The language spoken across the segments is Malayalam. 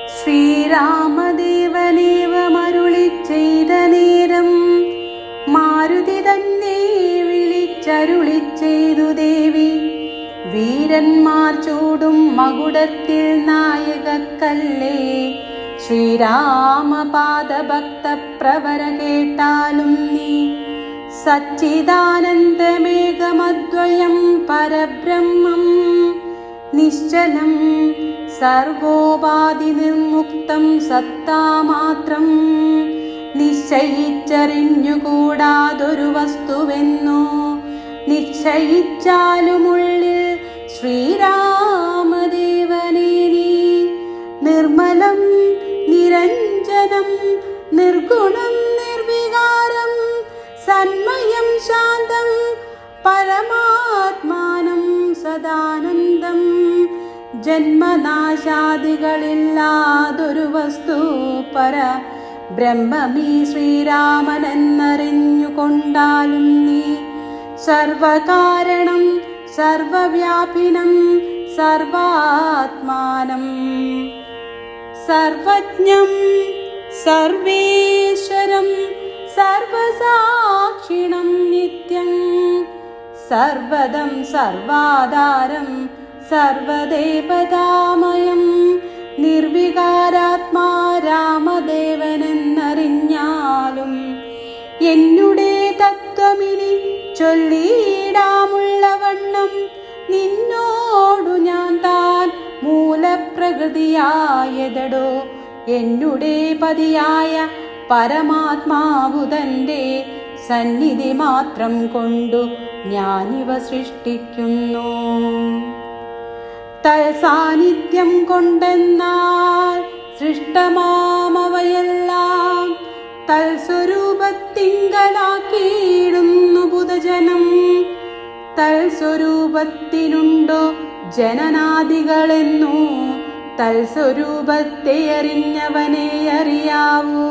ശ്രീരാമദേവനേവ മരുളി ചെയ്ത നേരം മാരുതി തന്നെ വിളിച്ചരുളി ചെയ്തു ദേവി വീരന്മാർ ചൂടും മകുടത്തിൽ നായകക്കല്ലേ ശ്രീരാമപാദഭക്ത പ്രവര കേട്ടാലും നീ സച്ചിദാനന്ദമേകമദ്വയം പരബ്രഹ്മം നിശ്ചലം സർവോപാധി നിർമുക്തം സത്താമാത്രം നിശ്ചയിച്ചറിഞ്ഞുകൂടാതൊരു വസ്തുവെന്നോ നിശ്ചയിച്ചാലുമുള്ളിൽ ശ്രീരാമദേവനെ നീ നിർമ്മലം നിരഞ്ജനം നിർഗുണം നിർവികാരം സന്മയം ശാന്തം പരമാത്മാനം സദാനന്ദം ജന്മനാശാദികളില്ലാതൊരു വസ്തു പര ബ്രഹ്മമീ ശ്രീരാമനെന്നറിഞ്ഞുകൊണ്ടാലും നീ സർവകാരണം സർവവ്യാപിനം സർവാത്മാനം സർവജ്ഞം സർവേശ്വരം സർവസാക്ഷിണം നിത്യം സർവദം സർവാധാരം സർവദേവതാമയം നിർവികാരാത്മാ രാമദേവനെന്നറിഞ്ഞാലും എന്നുടെ തത്വമിനി ചൊല്ലിയിടാമുള്ളവണ്ണം നിന്നോടു ഞാൻ താൻ മൂലപ്രകൃതിയായതടോ എന്നുടെ പതിയായ പരമാത്മാവുതന്റെ സന്നിധി മാത്രം കൊണ്ടു ഞാനിവ സൃഷ്ടിക്കുന്നു തൽസാന്നിധ്യം കൊണ്ടെന്നാൽ സൃഷ്ടമാമവയെല്ലാം തൽസ്വരൂപത്തിങ്കലാക്കിയിടുന്നു ബുധജനം തൽസ്വരൂപത്തിനുണ്ടോ ജനനാദികളെന്നു തൽസ്വരൂപത്തെ അറിഞ്ഞവനെ അറിയാവൂ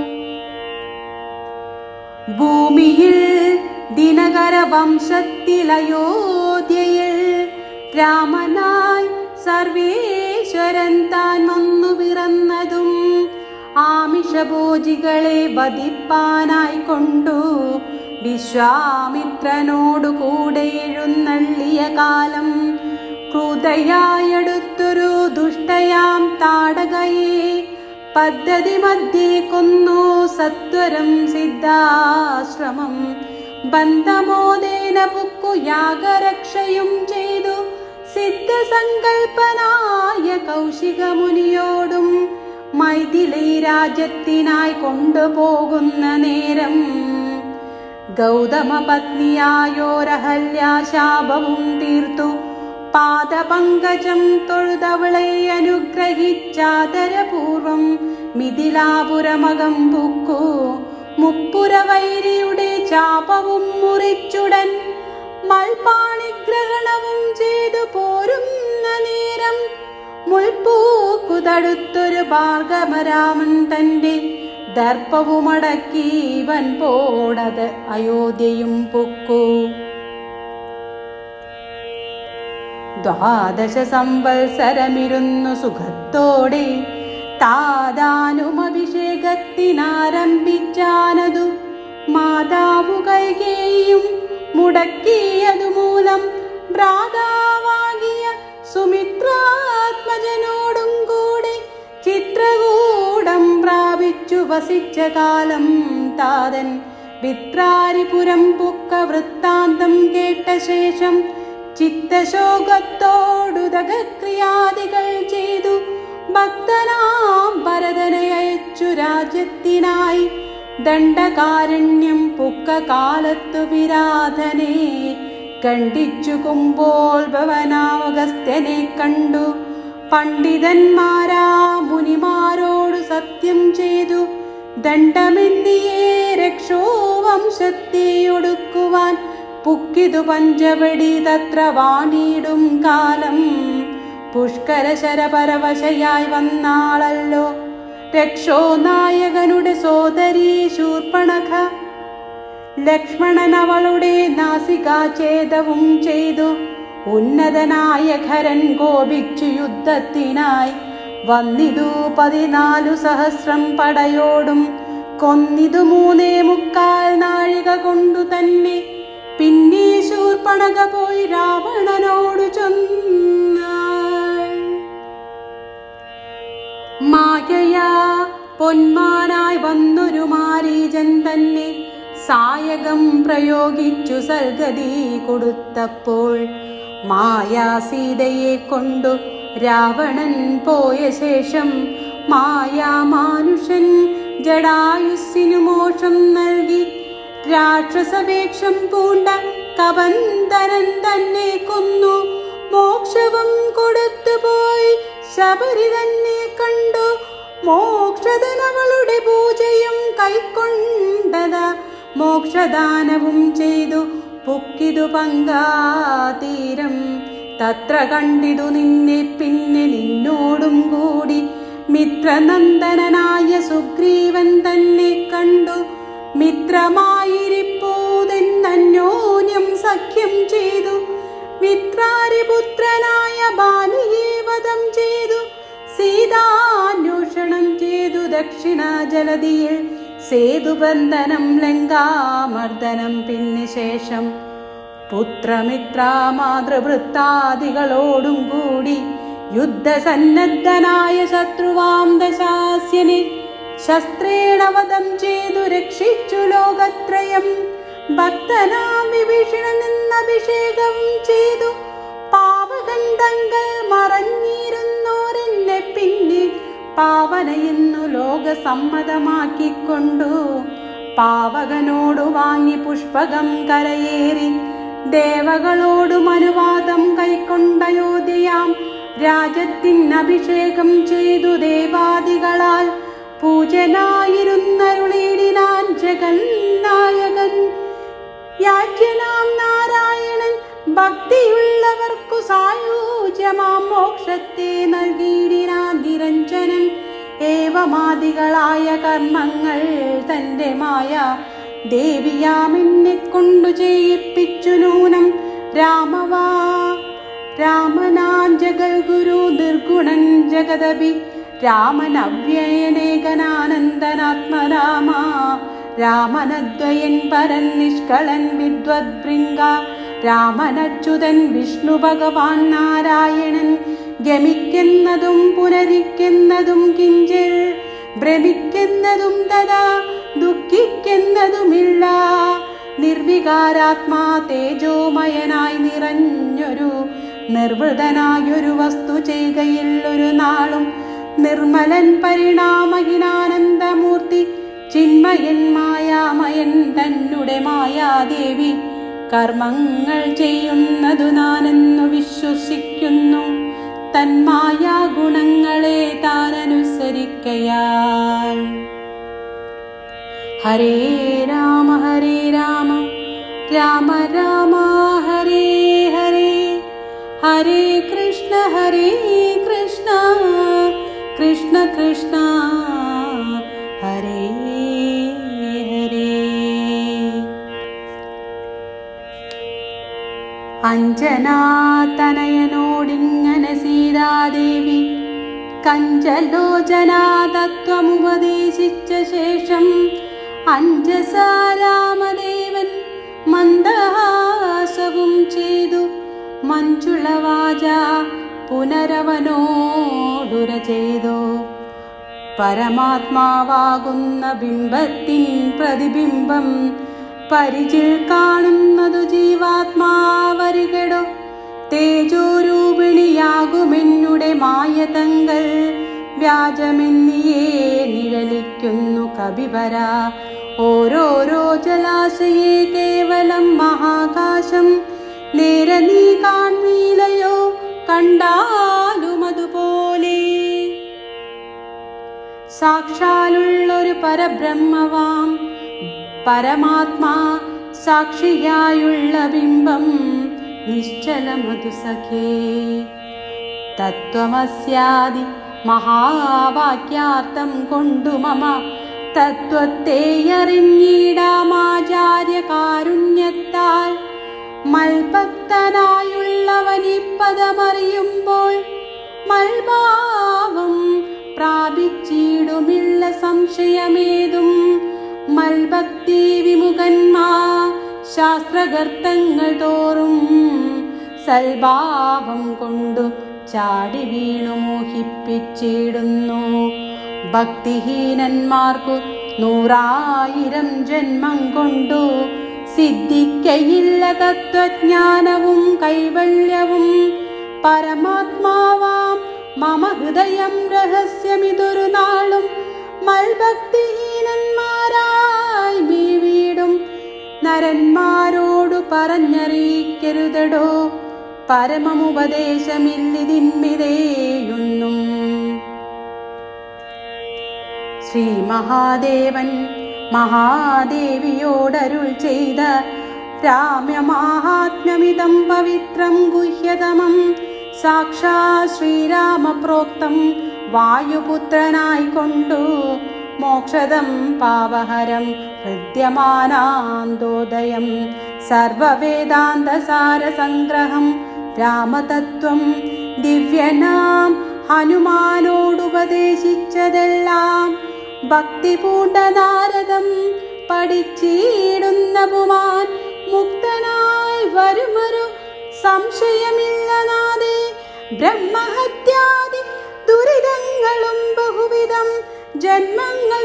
ഭൂമിയിൽ ദിനകര വംശത്തിലയോധ്യയിൽ രാമനായി സർവേശ്വരൻ താൻ വന്നു പിറന്നതും ആമിഷഭോജികളെ വധിപ്പാനായി കൊണ്ടു വിശ്വാമിത്രനോടു കൂടെ എഴുന്നള്ളിയ കാലം ക്രൂതയായടുത്തൊരു ദുഷ്ടയാം താടകയെ പദ്ധതി മധ്യേ കൊന്നു സത്വരം സിദ്ധാശ്രമം ബന്ധമോദേന പുക്കു യാഗരക്ഷയും ചെയ്തു സിദ്ധസങ്കൽപ്പനായ കൗശിക മുനിയോടും മൈഥിലി രാജ്യത്തിനായി കൊണ്ടുപോകുന്ന നേരം ഗൗതമ പത്നിയായോരഹല്യാശാപവും തീർത്തു പാദപങ്കജം തൊഴുതവളെ അനുഗ്രഹിച്ചാദരപൂർവം മിഥിലാപുരമകം പുക്കു മുപ്പുരവൈരിയുടെ ചാപവും മുറിച്ചുടൻ മൽപാണിഗ്രഹണവും ചെയ്തു പോരുന്ന നേരം മുൾപ്പൂക്കു തടുത്തൊരു ഭാർഗവരാമൻ തന്റെ ദർപ്പവുമടക്കി ഇവൻ പോടത് അയോധ്യയും പൊക്കു ദ്വാദശ സംവത്സരമിരുന്നു സുഖത്തോടെ താതാനുമഭിഷേകത്തിനാരംഭിച്ചാനതു മാതാവു കൈകേയും മുടക്കിയതു മൂലം ഭ്രാതാവാകിയ സുമിത്രാത്മജനോടും കൂടെ ചിത്രകൂടം പ്രാപിച്ചു വസിച്ച കാലം താതൻ വിത്രാരിപുരം പുക്ക വൃത്താന്തം കേട്ട ശേഷം ചിത്തശോകത്തോടുദകക്രിയാദികൾ ചെയ്തു ഭക്തനാം ഭരതനെ അയച്ചു രാജ്യത്തിനായി ദണ്ഡകാരണ്യം പുക്ക കാലത്തു വിരാധനെ കണ്ടിച്ചു കുമ്പോൾ ഭവനാമഗസ്ത്യനെ കണ്ടു പണ്ഡിതന്മാരാ മുനിമാരോട് സത്യം ചെയ്തു ദണ്ഡമെന്നിയേ രക്ഷോ വംശത്തെ ഒടുക്കുവാൻ പുക്കിതു പഞ്ചവടി തത്ര വാണിയിടും കാലം പുഷ്കര ശരപരവശയായി വന്നാളല്ലോ രക്ഷോ നായകനുടെ സോദരി ശൂർപ്പണഖ ലക്ഷ്മണൻ അവളുടെ നാസികാഛേദവും ചെയ്തു ഉന്നതനായ ഖരൻ കോപിച്ചു യുദ്ധത്തിനായി വന്നിതു പതിനാലു സഹസ്രം പടയോടും കൊന്നിതു മൂന്നേ മുക്കാൽ നാഴിക കൊണ്ടു തന്നെ പിന്നെ ശൂർപ്പണക പോയി രാവണനോടു ചൊന്നാൾ മായയാ പൊന്മാനായി വന്നൊരു മാരീജൻ തന്നെ സായകം പ്രയോഗിച്ചു സൽഗതി കൊടുത്തപ്പോൾ മായാ സീതയെ കൊണ്ടു രാവണൻ പോയ ശേഷം മായാ മാനുഷൻ ജടായുസ്സിനു മോഷം നൽകി രാക്ഷസവേഷം പൂണ്ട കബന്ധരൻ തന്നെ കൊന്നു മോക്ഷവും കൊടുത്തുപോയി ശബരി തന്നെ കണ്ടു മോക്ഷധനവളുടെ പൂജയും കൈക്കൊണ്ടത മോക്ഷദാനവും ചെയ്തു പൊക്കിതു പങ്കാതീരം തത്ര കണ്ടിതു നിന്നെ പിന്നെ നിന്നോടും കൂടി മിത്രനന്ദനായ സുഗ്രീവൻ തന്നെ കണ്ടു മിത്രമായിരിപ്പോതെന്നന്യോന്യം സഖ്യം ചെയ്തു മിത്രാരിപുത്രനായ ബാലിയെ വധം ചെയ്തു സീതാന്വേഷണം ചെയ്തു ദക്ഷിണ ജലതിയിൽ സേതുബന്ധനം ലങ്കാമർദ്ദനം പിന്നെ ശേഷം പുത്രമിത്ര മാതൃവൃത്താദികളോടും കൂടി യുദ്ധസന്നദ്ധനായ ശത്രുവാം ദശാസ്യനെ ശസ്ത്രേണവധം ചെയ്തു രക്ഷിച്ചു ലോകത്രയം ഭക്തനാം വിഭീഷണൻ അഭിഷേകവും ചെയ്തു പാവകണ്ഠങ്ങൾ മറഞ്ഞിരുന്നോരെന്നെ പിന്നെ പാവനയെന്നു ലോകസമ്മതമാക്കിക്കൊണ്ടു പാവകനോടു വാങ്ങി പുഷ്പകം കരയേറി ദേവകളോടും അനുവാദം കൈക്കൊണ്ടയോധ്യയാം രാജത്തിൻ അഭിഷേകം ചെയ്തു ദേവാദികളാൽ പൂജനായിരുന്നരുളിടിനാൻ ജഗന്നായകൻ യാജ്യനാം നാരായണൻ ഭക്തിയുള്ളവർക്കു സായൂജ്യമാം മോക്ഷത്തെ നൽകിയിടിനാൻ നിരഞ്ജനൻ ഏവമാദികളായ കർമ്മങ്ങൾ തന്റെ മായ ദേവിയാമെന്നെ കൊണ്ടു ചെയ്യിപ്പിച്ചു നൂനം രാമവാ രാമനാൻ ജഗൽ ഗുരു നിർഗുണൻ ജഗദപി രാമൻ അവ്യയനേകനാനന്ദനാത്മരാമ രാമനദ്വയൻ പരൻ നിഷ്കളൻ വിദ്വദ്ഭൃംഗ രാമനച്യുതൻ വിഷ്ണു ഭഗവാൻ നാരായണൻ ഗമിക്കുന്നതും പുനരിക്കുന്നതും കിഞ്ചിൽ ഭ്രമിക്കുന്നതും തഥാ ദുഃഖിക്കുന്നതുമില്ല നിർവികാരാത്മാ തേജോമയനായി നിറഞ്ഞൊരു നിർവൃതനായൊരു വസ്തു ചെയ്യുകയിൽ ഒരു നാളും നിർമ്മലൻ പരിണാമഹിനാനന്ദമൂർത്തി ചിന്മയൻ മായാമയൻ തന്നുടെ മായാദേവി കർമ്മങ്ങൾ ചെയ്യുന്നതു നാനെന്നു വിശ്വസിക്കുന്നു തന്മായാ ഗുണങ്ങളെ താൻ അനുസരിക്കയാൽ ഹരേ രാമ ഹരേ രാമ രാമ രാമ ഹരേ ഹരേ ഹരേ കൃഷ്ണ ഹരേ കൃഷ്ണ കൃഷ്ണ കൃഷ്ണ ഹരേ ഹരേ അഞ്ജനാതനയനോടിങ്ങനെ സീതാദേവി കഞ്ചലോചനാതത്വമുപദേശിച്ച ശേഷം അഞ്ജസാരാമദേവൻ മന്ദഹാസവും ചെയ്തു മഞ്ജുളവാച പുനരവനോടുര ചെയ്തു പരമാത്മാവാകുന്ന ബിംബത്തിൻ പ്രതിബിംബം പരിചിൽ കാണുന്നതു ജീവാത്മാവരികടോ തേജോരൂപിണിയാകുമെന്നുടെ മായതങ്ങൾ വ്യാജമെന്നിയേ നിഴലിക്കുന്നു കവിവര ഓരോരോ ജലാശയെ കേവലം മഹാകാശം നേരെ നീ കാൺമീലയോ കണ്ടാലും അതുപോലെ സാക്ഷാലുള്ളൊരു പരബ്രഹ്മവാം പരമാത്മാ സാക്ഷിയായുള്ള ബിംബം നിശ്ചലമതു സഖേ തത്വമസ്യാദി മഹാവാക്യാർത്ഥം കൊണ്ടു മമ തത്വത്തെ അറിഞ്ഞിടാമാചാര്യ കാരുണ്യത്താൽ മൽഭക്തനായുള്ളവനി പദമറിയുമ്പോൾ മൽഭാവം സംശയമേതും മൽഭക്തി വിമുഖന്മാ ശാസ്ത്രഗർത്തങ്ങൾ തോറും സൽഭാവം കൊണ്ടു ചാടി വീണു മോഹിപ്പിച്ചിടുന്നു ഭക്തിഹീനന്മാർക്കു നൂറായിരം ജന്മം കൊണ്ടു സിദ്ധിക്കയില്ല തത്വജ്ഞാനവും കൈവല്യവും പരമാത്മാവാം മമ ഹൃദയം രഹസ്യമിതൊരു നാളും മൽഭക്തിഹീനന്മാരായി മീ വീടും നരന്മാരോടു പറഞ്ഞറിയിക്കരുതടോ പരമമുപദേശമില്ലിതിന്മിതേയുന്നും ശ്രീ മഹാദേവൻ മഹാദേവിയോടരുൾ ചെയ്ത രാമ്യമാഹാത്മ്യമിതം പവിത്രം ഗുഹ്യതമം സാക്ഷാ ശ്രീരാമപ്രോക്തം വായുപുത്രനായി കൊണ്ടു മോക്ഷദം പാവഹരം ഹൃദ്യമാനാന്തോദയം സർവവേദാന്തസാരസംഗ്രഹം രാമതത്വം ദിവ്യനാം ഹനുമാനോടുപദേശിച്ചതെല്ലാം ഭക്തി പൂണ്ട നാരദം പഠിച്ചിടുന്ന പുമാൻ മുക്തനായി വരുമൊരു സംശയമില്ല നാദേ ബ്രഹ്മഹത്യാദി ദുരിതങ്ങളും ബഹുവിധം ജന്മങ്ങൾ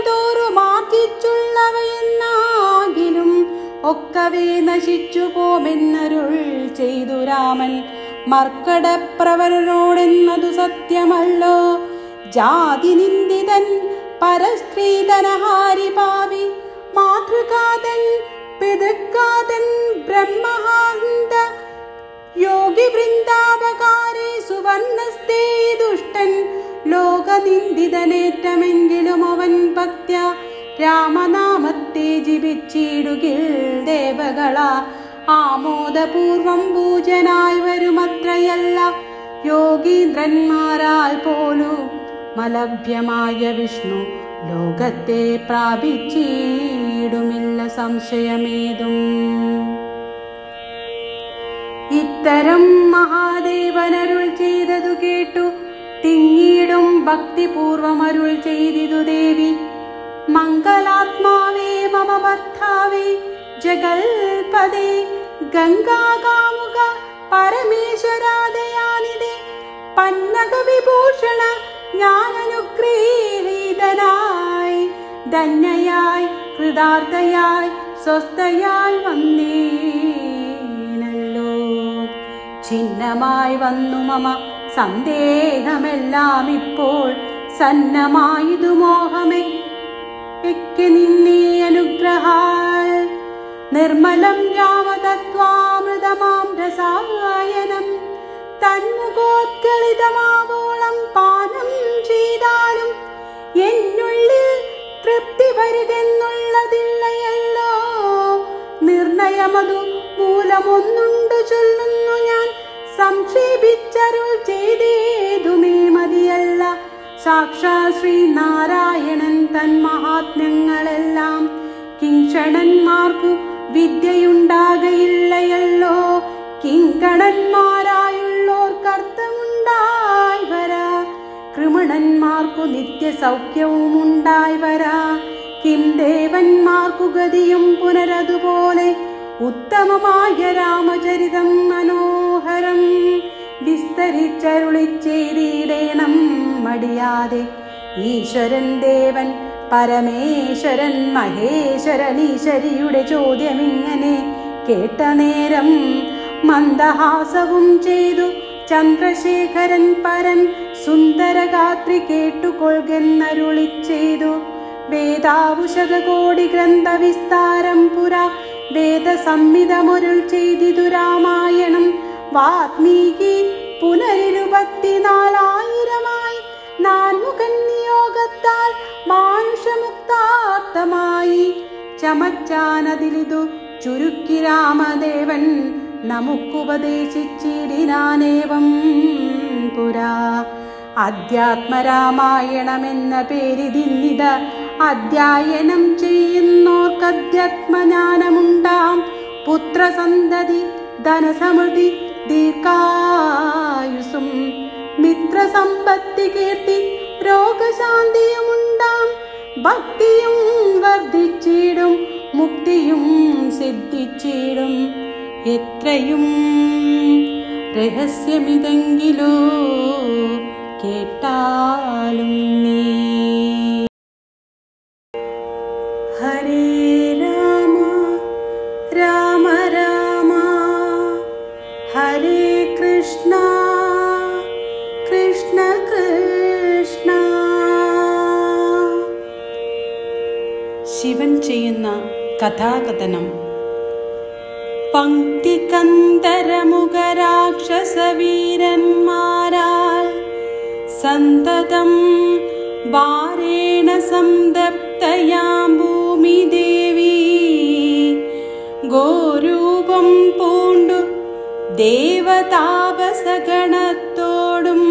തോറുമാക്കിച്ചുള്ളവയെന്നാകിലും ഒക്കവേ നശിച്ചു പോമെന്നരുൾ ചെയ്തു രാമൻ മർക്കടപ്രവരനോടെന്നതു സത്യമല്ലോ ജാതി നിന്ദിതൻ പരസ്ത്രീധനഹാരി പാവി മാതൃകാതൻ പിതൃക്കാതൻ ബ്രഹ്മഹാന്ത യോഗി വൃന്ദാപകാരെ സുവർണസ്തേ ദുഷ്ടൻ ലോകനിന്ദിതനേറ്റമെങ്കിലും അവൻ ഭക്ത്യ രാമനാമത്തെ ജീവിച്ചിടുകിൽ ദേവകള ആമോദപൂർവം പൂജനായി വരുമത്രയല്ല യോഗീന്ദ്രന്മാരാൽ പോലും മലഭ്യമായ വിഷ്ണു ലോകത്തെ പ്രാപിച്ചിടുമില്ല സംശയമേതും ഇത്തരം മഹാദേവനരുൾ ചെയ്തതു കേട്ടു തിങ്ങിയിടും ഭക്തിപൂർവം അരുൾ ചെയ്തിതു ദേവി മംഗളാത്മാവേ മമ ഭർത്താവേ ജഗൽപദേ ഗംഗാകാമുക പരമേശ്വരാദയാനിതേ പന്നക വിഭൂഷണ ജ്ഞാനനുഗ്രഹീതനായി ധന്യയായി കൃതാർത്ഥയായി സ്വസ്ഥയായി വന്നീനല്ലോ ചിഹ്നമായി വന്നു മമ സന്ദേഹമെല്ലാം ഇപ്പോൾ സന്നമായതു മോഹമേ എക്ക് നിന്നീ അനുഗ്രഹാൽ നിർമ്മലം രാമതത്വാമൃതമാം രസായനം തന്മുഖോത്കളിതമാവോളം പാനം ചെയ്താലും എന്നുള്ളിൽ തൃപ്തി വരുകെന്നുള്ളതില്ലയല്ലോ നിർണയമതു മൂലമൊന്നുണ്ട് ചൊല്ലുന്നു ഞാൻ സംക്ഷേപിച്ചരുൾ ചെയ്തേതുമേ മതിയല്ല സാക്ഷാ ശ്രീനാരായണൻ തൻ മഹാത്മ്യങ്ങളെല്ലാം കിങ്കണന്മാർക്കു വിദ്യയുണ്ടാകയില്ലയല്ലോ കിങ്കണന്മാരായുള്ളോർ കർത്തമുണ്ടായി വരാ കൃമണന്മാർക്കു നിത്യസൗഖ്യവും ഉണ്ടായി വരാ കിം ദേവന്മാർക്കു ഗതിയും പുനരതുപോലെ ഉത്തമമായ രാമചരിതം മനോഹരം വിസ്തരിച്ചരുളിച്ചെയ്തിടേണം മടിയാതെ ഈശ്വരൻ ദേവൻ പരമേശ്വരൻ മഹേശ്വരൻ ഈശ്വരിയുടെ ചോദ്യമിങ്ങനെ കേട്ട നേരം മന്ദഹാസവും ചെയ്തു ചന്ദ്രശേഖരൻ പരൻ സുന്ദരഗാത്രി കേട്ടുകൊള്ളുന്നരുളി ചെയ്തു വേദാവുശതകോടി ഗ്രന്ഥവിസ്താരം പുര വേദസംഹിതമൊരുൾ ചെയ്തിതു രാമായണം വാത്മീകി പുനരിരുപത്തിനാലായിരമായി നാൻമുഖൻ നിയോഗത്താൽ മാനുഷമുക്താർത്ഥമായി ചമച്ചാനതിലിതു ചുരുക്കി രാമദേവൻ നമുക്കുപദേശിച്ചിടിനാനേവം പുരാ അധ്യാത്മരാമായണമെന്ന പേരിതിന്നിത അധ്യായനം ചെയ്യുന്നോർക്കധ്യാത്മജ്ഞാനമുണ്ടാം പുത്രസന്തതി ധനസമൃദ്ധി ദീർഘായുസും മിത്രസമ്പത്തി കീർത്തി രോഗശാന്തിയുമുണ്ടാം ഭക്തിയും വർദ്ധിച്ചിടും മുക്തിയും സിദ്ധിച്ചിടും എത്രയും രഹസ്യമിതെങ്കിലോ കേട്ടാലും നീ ഹരേ രാമ രാമ രാമ ഹരേ കൃഷ്ണ കൃഷ്ണ കൃഷ്ണ ശിവൻ ചെയ്യുന്ന കഥാകഥനം പങ്ക്തികന്തരമുഖരാക്ഷസവീരന്മാരാൽ സന്തതം ഭാരേണ സംതപ്തയാം ഭൂമിദേവി ഗോരൂപം പൂണ്ടു ദേവതാപസഗണത്തോടും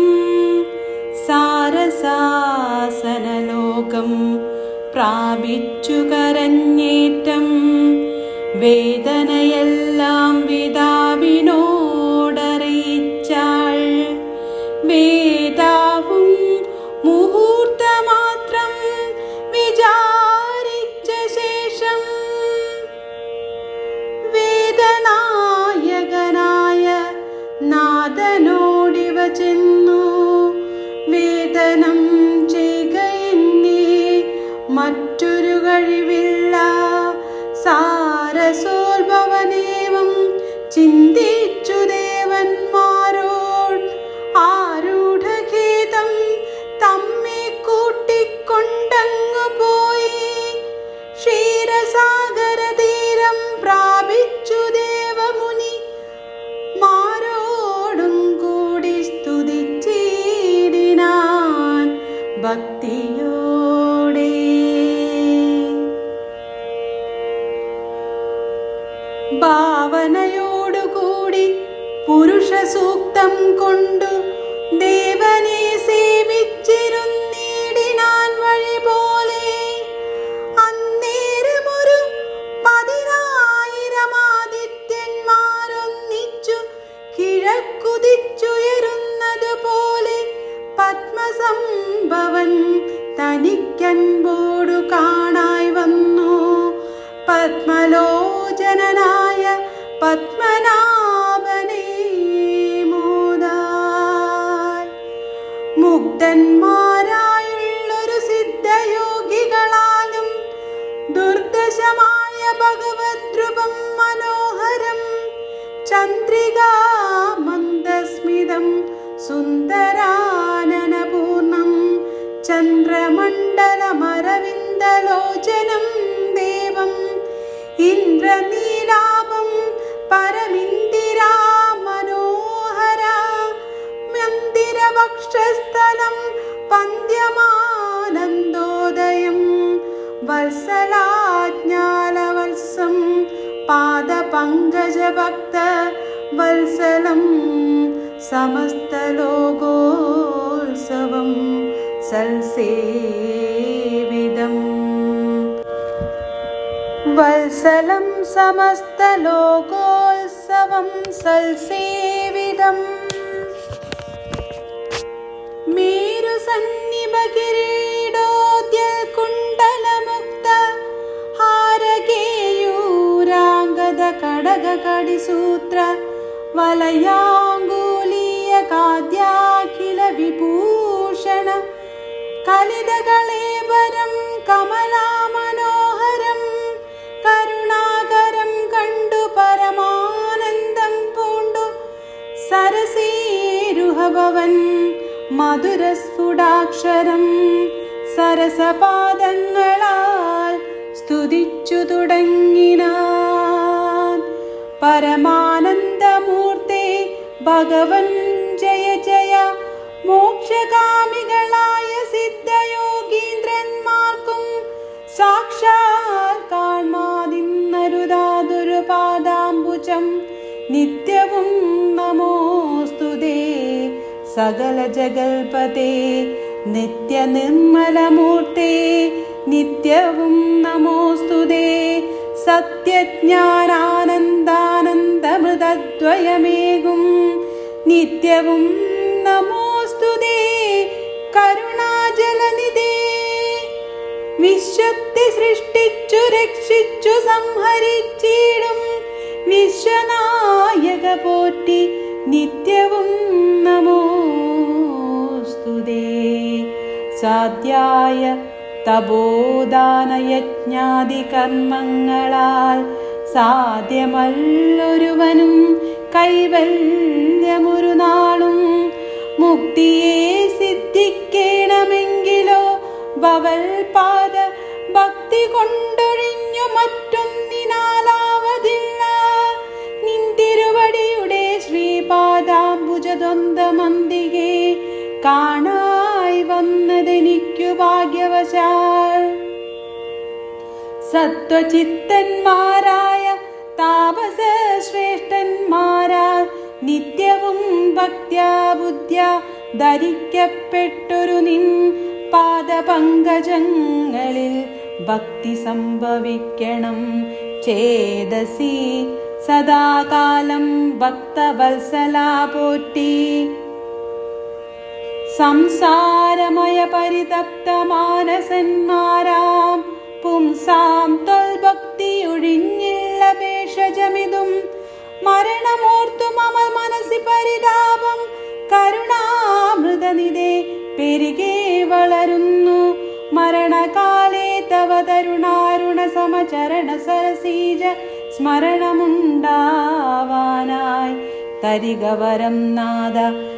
സാരസാസനലോകം പ്രാപിച്ചു കരഞ്ഞേറ്റം വേദനയെല്ലാം വിതാവിനോടറിയിച്ചാൾ വേദാവും മുഹൂർത്തമാത്രം വിചാരിച്ച ശേഷം വേദനായകനായ നാഥനോടിവ ചെന്നു വേദനം ചെയ്യുകയെന്നേ മറ്റൊരു കഴിവില്ല സാരസോത്ഭവനേവം ചിന്തിച്ചു ദേവന്മാരോട് ആരൂഢഖേദം തമ്മെ കൂട്ടിക്കൊണ്ടങ്ങു പോയി ക്ഷീരസാഗര തീരം പ്രാപിച്ചു ദേവമുനി മാരോടും കൂടി സ്തുതിച്ചിടിനാൻ ഭക്തിയോടെ ഭാവനയോടുകൂടി പുരുഷ സൂക്തം കൊണ്ടു ദേവനെ സേവിച്ചിരുന്നിടിനാൻ വഴി പോലെ അന്നേരമൊരു പതിനായിരം ആദിത്യന്മാരൊന്നിച്ചു കിഴക്കുതിച്ചുയരുന്നത് പോലെ പത്മസംഭവൻ തനിക്കൻപോടു കാണായി വന്നു പത്മലോചനായ പത്മനാഭനേ മോദാൽ മുഗ്ധന്മാരായുള്ളൊരു സിദ്ധയോഗികളാലും ദുർദശമായ ഭഗവദ്രൂപം മനോഹരം ചന്ദ്രികാ മന്ദസ്മിതം സുന്ദരാനനപൂർണം ചന്ദ്രമണ്ഡലമരവിന്ദലോചനം ദേവം ഇന്ദ്രനീലാപം പരമിന്ദിരാ മനോഹര മന്ദിരവക്ഷസ്ഥലം പന്ദ്യമാനന്ദോദയം വത്സലാജ്ഞാലവത്സം പാദപങ്കജഭക്ത വത്സലം സമസ്തലോകോത്സവം സൽസേവിതം വത്സലം സമസ്തലോകോത്സവം സൽസേവിതം മേരു സന്നിഭ കിരീടോദ്യൽ കുണ്ടലമുക്ത ഹാരകേയൂരാംഗത കടക കടിസൂത്ര വലയാങ്കൂലീയ കാദ്യാഖില വിഭൂഷണ കലിതകളേവരം കമലാമനോഹരം കരുണാകരം കണ്ടു പരമാനന്ദം പൂണ്ടു സരസീരുഹഭവൻ മധുരസ്ഫുടാക്ഷരം സരസപാദങ്ങളാൽ സ്തുതിച്ചു തുടങ്ങിനാൻ പരമാനന്ദമൂർത്തെ ഭഗവൻ ജയ ജയ മോക്ഷകാമികളായ സിദ്ധയോഗീന്ദ്രന്മാർക്കും സാക്ഷാൽ കാൺമാതിന്നരുതാതൊരു പാദാംബുജം നിത്യവും നമോസ്തുതേ സകല ജഗൽപതേ നിത്യനിർമ്മലമൂർത്തേ നിത്യവും നമോസ്തുതേ സത്യജ്ഞാനാനന്ദാനന്ദമൃതദ്വയമേകും നിത്യവും നമോസ്തുതേ കരുണാജലനിധേ വിശ്വത്തെ സൃഷ്ടിച്ചു രക്ഷിച്ചു സംഹരിച്ചിടും വിശ്വനായക പോറ്റി നിത്യവും നമോസ്തുതേ സാധ്യായ തപോദാനയജ്ഞാദി കർമ്മങ്ങളാൽ സാധ്യമല്ലൊരുവനും കൈവല്യമൊരു നാളും മുക്തിയെ സിദ്ധിക്കണമെങ്കിലോ ബവൽ പാദ ഭക്തി കൊണ്ടൊഴിഞ്ഞു മറ്റൊന്നിനാലാവതില്ല നിന്തിരുവടിയുടെ ശ്രീപാദാംബുജദ്വന്ദ്മന്തികെ കാണായി വന്നതെനിക്കു ഭാഗ്യവശാൽ സത്വചിത്തന്മാരായ താപസ ശ്രേഷ്ഠന്മാരാൽ നിത്യവും ഭക്ത്യാ ബുദ്ധ്യ ധരിക്കപ്പെട്ടൊരു നിൻ പാദപങ്കജങ്ങളിൽ ഭക്തി സംഭവിക്കണം ചേതസി സദാകാലം ഭക്തവത്സലാ പോറ്റി സംസാരമയ പരിതപ്ത മാനസന്മാരാം പുംസാം തൊൽഭക്തിയൊഴിഞ്ഞില്ല ഭേഷജമിതും മരണമോർത്തു മമ മനസ്സി പരിതാപം കരുണാമൃതനിധേ പെരുകെ വളരുന്നു മരണകാലേ തവ തരുണാരുണ സമചരണ സരസീജ സ്മരണമുണ്ടാവാനായി തരികവരം നാദ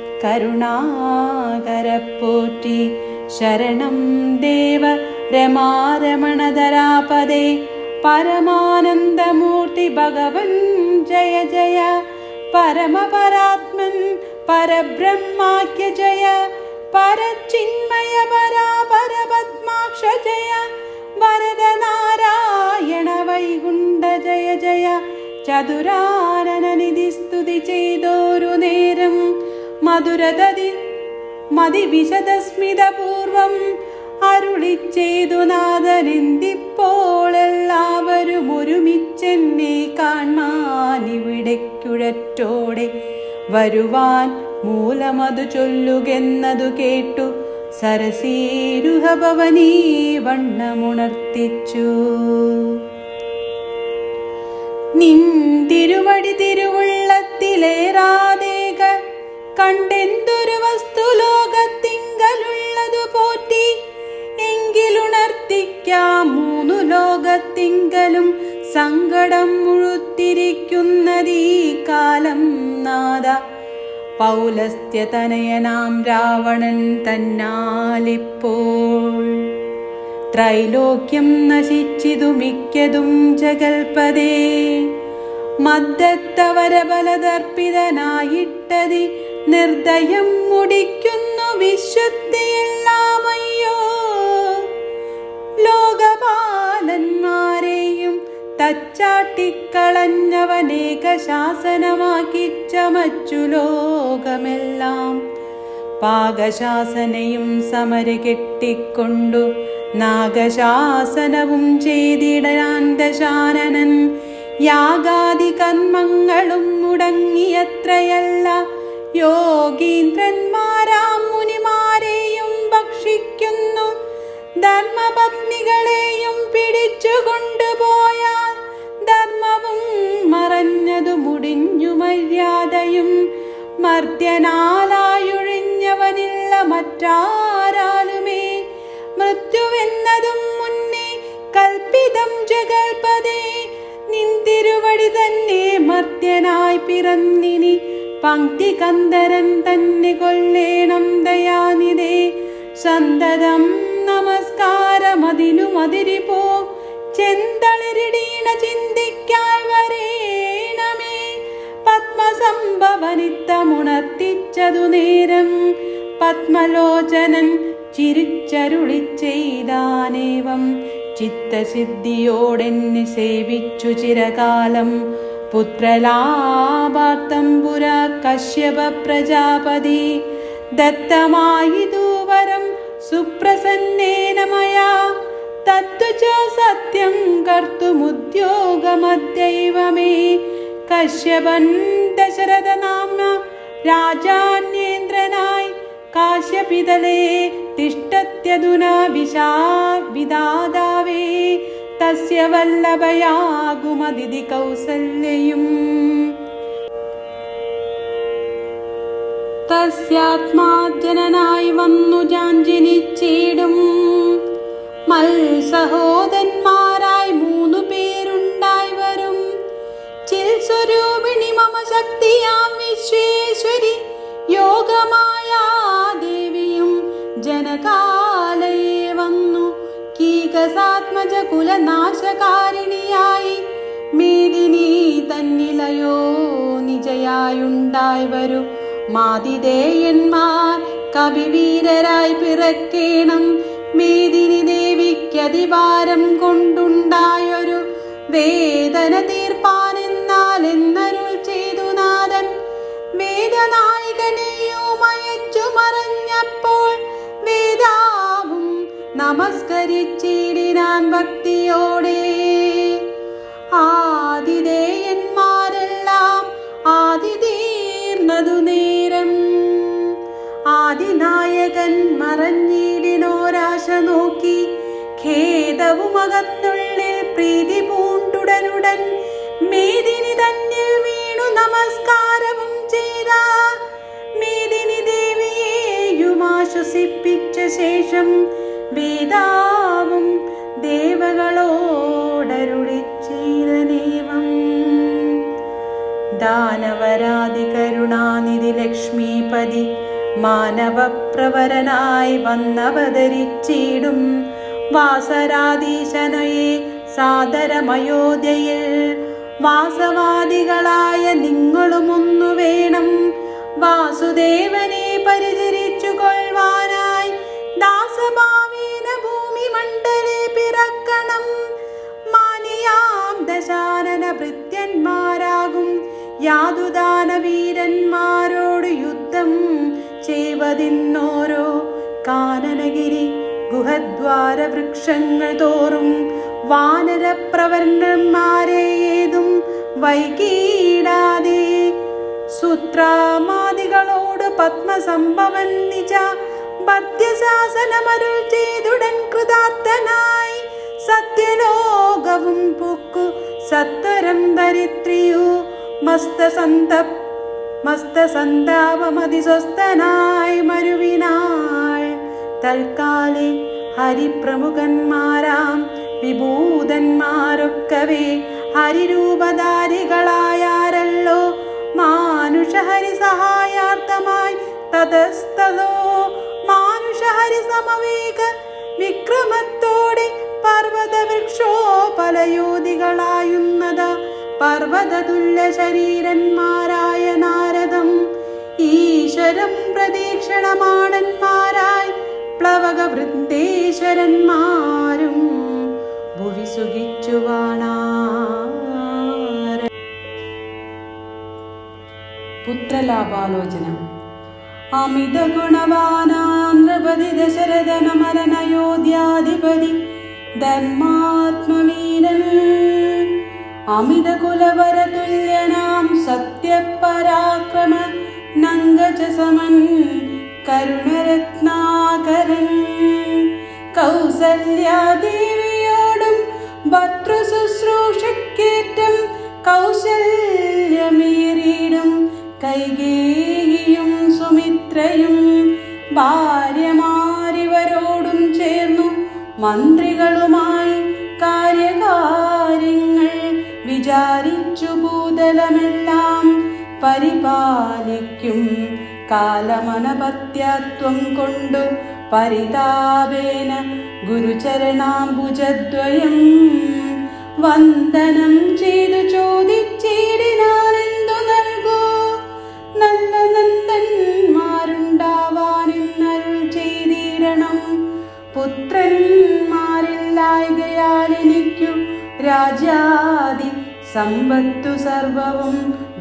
കരുണാകരപ്പോറ്റി ശരണം ദേവ രമാരമണധരാപദേ പരമാനന്ദമൂർത്തി ഭഗവൻ ജയ ജയ പരമപരാത്മൻ പരബ്രഹ്മാഖ്യ ജയ പരചിന്മയ പരാ പരപത്മാക്ഷ ജയ വരദ നാരായണ വൈകുണ്ഠ ജയ ജയ ചതുരാനനനിധി സ്തുതി ചെയ്തോരു നേരം മധുരതതി മതിവിശദസ്മിതപൂർവം അരുളി ചെയ്തു നാഥനെന്തിപ്പോൾ എല്ലാവരും ഒരുമിച്ചെന്നെ കാണാൻ ഇവിടേക്കുഴറ്റോടെ വരുവാൻ മൂലമതു ചൊല്ലുകെന്നതു കേട്ടു സരസീരുഹഭവനീ വണ്ണമുണർത്തിച്ചു നിന്തിരുവടി തിരുവുള്ളത്തിലേറാതേക കണ്ടെന്തൊരു വസ്തു ലോകത്തിങ്കലുള്ളതു പോറ്റി എങ്കിലുണർത്തിക്കാം മൂന്നു ലോകത്തിങ്കലും സങ്കടം മുഴുത്തിരിക്കുന്നതീ കാലം നാദ പൗലസ്ത്യതനയനാം രാവണൻ തന്നാലിപ്പോൾ ത്രൈലോക്യം നശിച്ചിതു മിക്കതും ജഗൽപദേ മദ്ദത്തവരബലതർപ്പിതനായിട്ടതി നിർദ്ദയം മുടിക്കുന്നു വിശ്വത്തെയെല്ലാമയ്യോ ലോകപാലന്മാരെയും തച്ചാട്ടിക്കളഞ്ഞവനേക ശാസനമാക്കി ചമച്ചു ലോകമെല്ലാം പാകശാസനയും സമര കെട്ടിക്കൊണ്ടു നാഗശാസനവും ചെയ്തിടാൻ ദശാനനൻ യാഗാദി കർമ്മങ്ങളും മുടങ്ങിയത്രയല്ല യോഗീന്ദ്രന്മാരാം മുനിമാരെയും ഭക്ഷിക്കുന്നു ധർമ്മപത്നികളെയും പിടിച്ചു കൊണ്ടുപോയാൽ ധർമ്മവും മറഞ്ഞതു മുടിഞ്ഞു മര്യാദയും മർദ്യനാലായൊഴിഞ്ഞവനില്ല മറ്റാരാലുമേ മൃത്യുവെന്നതും മുന്നേ കൽപ്പിതം ജഗൽപദേ നിന്തിരുവടി തന്നെ മർദ്യനായി പിറന്നിനി പങ്ക്തി കന്ദരൻ തന്നെ കൊല്ലേണം ദയാനിതേ സന്തതം നമസ്കാരമതിനു മതിരിപ്പോ ചെന്തളിരിടീണ ചിന്തിക്കാൻ വരേണമേ പത്മസംഭവനിത്തമുണർത്തിച്ചതു നേരം പത്മലോചനൻ ചിരിച്ചരുളി ചെയ്താനേവം ചിത്തസിദ്ധിയോടെന്നെ സേവിച്ചു ചിരകാലം പുത്രലാഭാർത്ഥം പുര കശ്യപ പ്രജാപതി ദത്തമായിതൂവരം സുപ്രസന്നേന മയാ തത്തു ച സത്യം കർത്തുമുദ്യോഗമദ്യൈവ മേ കശ്യപൻ ദശരഥ നാമ രാജാന്യേന്ദ്രനായി കാശ്യപിതലേ തിഷ്ടത്യധുനാ വിശാ വിദാതാവേ തസ്യ വല്ലഭയാകുമതിഥി കൗസല്യയും തസ്യാത്മാജനനായി വന്നു ജാഞ്ചിനിച്ചിടും മത്സഹോദന്മാരായി മൂന്നു പേരുണ്ടായി വരും ചിൽ സ്വരൂപിണി മമ ശക്തിയാം വിശ്വേശ്വരി യോഗമായ ദേവിയും ജനകാലയെ വന്നു കീകസാത്മജ കുലനാശകാരിണിയായി മേദിനി തന്നിലയോ നിജയായുണ്ടായി വരൂ മാതിദേയന്മാർ കവിവീരരായി പിറക്കേണം മേദിനി ദേവിക്കതിഭാരം കൊണ്ടുണ്ടായൊരു വേദന തീർപ്പാനെന്നാൽ എന്നരുൾ ചെയ്തു നാഥൻ വേദനായകനെയും അയച്ചു മറഞ്ഞപ്പോൾ വേദാവും നമസ്കരിച്ചിടിനാൻ ഭക്തിയോടെ ആതിഥേയന്മാരെല്ലാം ആതിതീർന്നതു നേരം ആദിനായകൻ മറഞ്ഞിടിനോരാശ നോക്കി ഖേദവും അകന്നുള്ളിൽ പ്രീതി പൂണ്ടുടനുടൻ മേദിനി തന്നിൽ വീണു നമസ്കാരവും ചെയ്ത മേദിനി ദേവിയെയും ആശ്വസിപ്പിച്ച ശേഷം വേദാവും ദേവകളോടരുളിച്ചീരനേവം ദാനവരാതി കരുണാനിധി ലക്ഷ്മീപതി മാനവപ്രവരനായി വന്നവതരിച്ചിടും വാസരാധീശനയെ സാദരമയോധ്യയിൽ വാസവാദികളായ നിങ്ങളും ഒന്നു വേണം വാസുദേവനെ പരിചരിച്ചു കൊള്ളുവാനായി ദാസഭാവേന ഭൂമി മണ്ഡലെ പിറക്കണം മാനിയാം ദശാനന ഭൃത്യന്മാരാകും യാതുദാനവീരന്മാരോട് യുദ്ധം ചെയ്വതിന്നോരോ കാനനഗിരി ഗുഹദ്വാര വൃക്ഷങ്ങൾ തോറും വാനരപ്രവർണന്മാരെ ഏതും വൈകീടാതെ സൂത്രാമാദികളോട് പത്മസംഭവൻ നിജ ഭർത്യശാസനമരുൾ ചെയ്തുടൻ കൃതാർത്ഥനായി സത്യലോകവും പൊക്കു സത്വരം ധരിത്രിയു മസ്തസന്ത മസ്തസന്താപമതിസ്വസ്ഥനായി മരുവിനാൾ തൽക്കാലെ ഹരിപ്രമുഖന്മാരാം വിഭൂതന്മാരൊക്കവേ ഹരിരൂപധാരികളായാരല്ലോ മാനുഷഹരി സഹായാർത്ഥമായി തതസ്തതോ മാനുഷഹരി സമവേഗ വിക്രമത്തോടെ പർവ്വത വൃക്ഷോപലയോധികളായുന്നത് പർവ്വതതുല്യ ശരീരന്മാരായ നാരദം ഈശ്വരം പ്രദീക്ഷണമാണന്മാരായി പ്ലവക വൃന്ദേശ്വരന്മാരും ഭുവി സുഖിച്ചു വാണാര പുത്രലാഭാലോചന അമിത ഗുണവാനാം നൃപതി ദശരഥനമരനയോധ്യാധിപതി ധർമാത്മവീരൻ അമിത കുലവരതുല്യനാം സത്യപരാക്രമ നങ്കജ സമൻ കരുണരത്നാകരൻ കൗസല്യാദേവിയോടും ഭർത്തൃശുശ്രൂഷക്കേറ്റം കൗശല്യമേറിയിടും കൈകേയിയും സുമിത്രയും ഭാര്യമാരിവരോടും ചേർന്നു മന്ത്രികളുമായി കാര്യകാര്യങ്ങൾ വിചാരിച്ചു ഭൂതലമെല്ലാം പരിപാലിക്കും കാലമനപത്യത്വം കൊണ്ടു പരിതാപേന ഗുരുചരണാംബുജദ്വയം വന്ദനം ചെയ്തു ചോദിച്ചിടിനാനെന്തു നൽകൂ നല്ല നന്ദന്മാരുണ്ടാവാനെന്നരുൾ ചെയ്തിടണം പുത്രന്മാരില്ലായകയാൽ എനിക്കു രാജാതി സമ്പത്തു സർവവും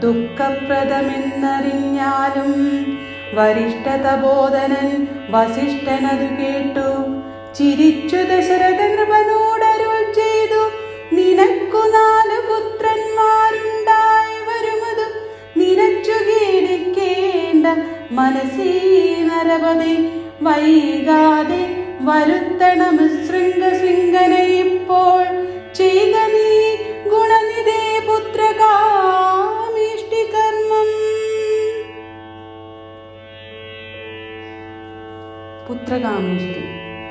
ദുഃഖപ്രദമെന്നറിഞ്ഞാലും വരിഷ്ഠതബോധനൻ വസിഷ്ഠനതു കേട്ടു ചിരിച്ചു ദശരഥ നൃപനോടരുൾ ചെയ്തു നിനക്കു നാല് പുത്രന്മാരുണ്ടായി വരുമതു നിനച്ചു കീടിക്കേണ്ട മനസ്സീ നരപതി വൈകാതെ വരുത്തണം ശൃംഗശൃംഗന ഇപ്പോൾ ചെയ്ത നീ ഗുണനിധേ പുത്രകാമിഷ്ടി കർമ്മം പുത്രകാമിഷ്ടി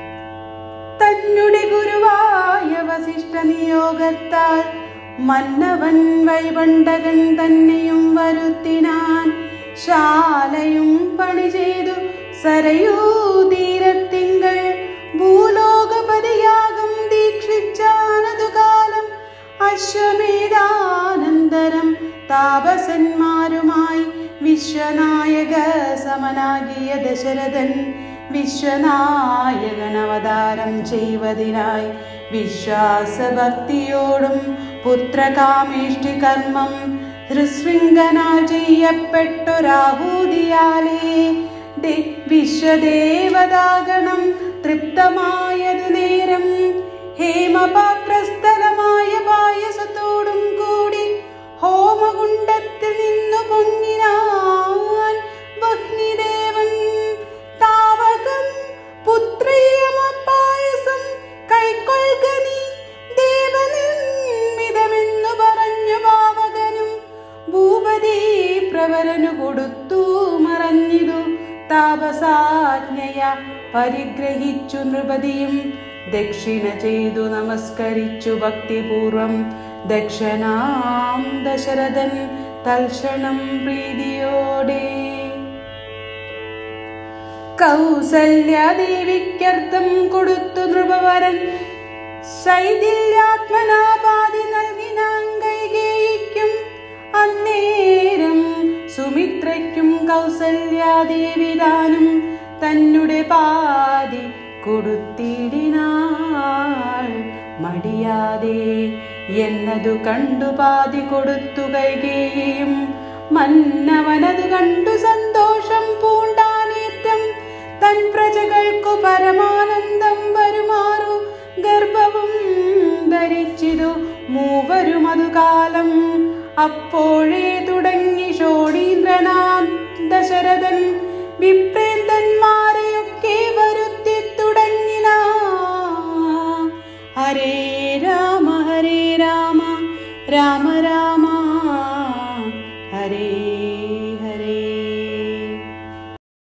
തന്നെ ഗുരുവായ വസിഷ്ഠ നിയോഗത്താൽ മന്നവൻ വൈപണ്ടകൻ തന്നെയും വരുത്തിനാൻ ശാലയും പണി ചെയ്തു സരയൂ തീരത്തിങ്കൾ ഭൂലോകപതിയാകം ദീക്ഷിച്ചാനതു കാലം അശ്വമേധാനന്തരം താപസന്മാരുമായി വിശ്വനായക സമനാകിയ ദശരഥൻ വിശ്വനായകൻ അവതാരം ചെയ്വതിനായി വിശ്വാസഭക്തിയോടും പുത്രകാമേഷ്ടി കർമ്മം ഹൃശൃംഗനാൽ ചെയ്യപ്പെട്ടു രാഹൂതിയാലേ ദേ- വിശ്വദേവതാഗണം തൃപ്തമായതു നേരം ഹേമപാത്രസ്ഥലമായ പായസത്തോടും കൂടി ഹോമകുണ്ടത്തിൽ നിന്നു പൊങ്ങിനാൻ വഹ്നിദേവൻ താവകം പുത്രീയമ പായസം കൈക്കൊള്ളുക നീ ദേവനിർമ്മിതമെന്നു പറഞ്ഞു പാവകനും ഭൂപതി പ്രവരനു കൊടുത്തു മറഞ്ഞിതു താപസാജ്ഞയ പരിഗ്രഹിച്ചു നൃപതിയും ദക്ഷിണ ചെയ്തു നമസ്കരിച്ചു ഭക്തിപൂർവം ദക്ഷനാം ദശരഥൻ തൽക്ഷണം പ്രീതിയോടെ കൗസല്യാദേവിക്കർത്ഥം കൊടുത്തു നൃപവരൻ ശൈഥില്യാത്മനാപാതി നൽകിനാൻ കൈകേയിക്കും അന്നേരം സുമിത്രയ്ക്കും കൗസല്യാദേവിദാനം തന്നെ പാതി കൊടുത്തിടിനാൾ മടിയാതെ എന്നതു കണ്ടു പാതി കൊടുത്തു കൈകേയും മന്നവനതു കണ്ടു സന്തോഷം പൂണ്ടാനേറ്റം തൻ പ്രജകൾക്കു പരമാനന്ദം വരുമാറു ഗർഭവും ധരിച്ചിതു മൂവരും അതു കാലം അപ്പോഴേ തുടങ്ങി ഷോഡീന്ദ്രനാഥ് ദശരഥൻ വിപ്രേന്ദന്മാരെയൊക്കെ വരുത്തി തുടങ്ങിന ഹരേ രാമ ഹരേ രാമ രാമ രാമ